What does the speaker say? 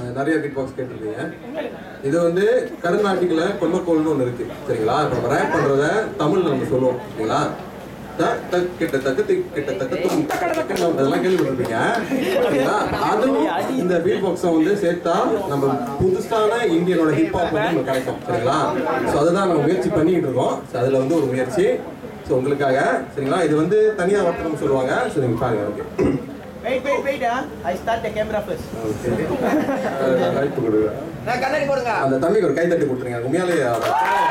நிறைய beat box கேட்டிருக்கீங்க இது வந்து கர்நாடிக்ல கொல்லக்கோல்னு ஒன்று இருக்கு சரிங்களா இப்போ ரேப் பண்றத தமிழ்ல நம்ம சொல்லுவோம் சரிங்களா த, தக், கிட்ட தக்கு திக், கிட்ட தக்கு தும், டக்க டக்கு நம்ம அதெல்லாம் கேள்விப்பட்டிருப்பீங்க சரிங்களா அதுவும் இந்த பீட் பாக்ஸை வந்து சேர்த்தா நம்ம புதுசான இந்தியனோட ஹிப்ஹாப் வந்து நமக்கு கிடைக்கும் சரிங்களா ஸோ அதுதான் நம்ம முயற்சி பண்ணிட்டு இருக்கோம் ஸோ அதில் வந்து ஒரு முயற்சி ஸோ உங்களுக்காக சரிங்களா இது வந்து தனியாக வர்த்தகம் சொல்லுவாங்க ஸோ நீங்கள் பாருங்க okay Wait, wait, wait, ah. I start the camera first. Okay வாய்ப்பு கொடுங்க நான் கண்ணாடி போடுங்க அந்த தம்பிக்கு ஒரு கை தட்டி கொடுத்துருங்க உண்மையாலே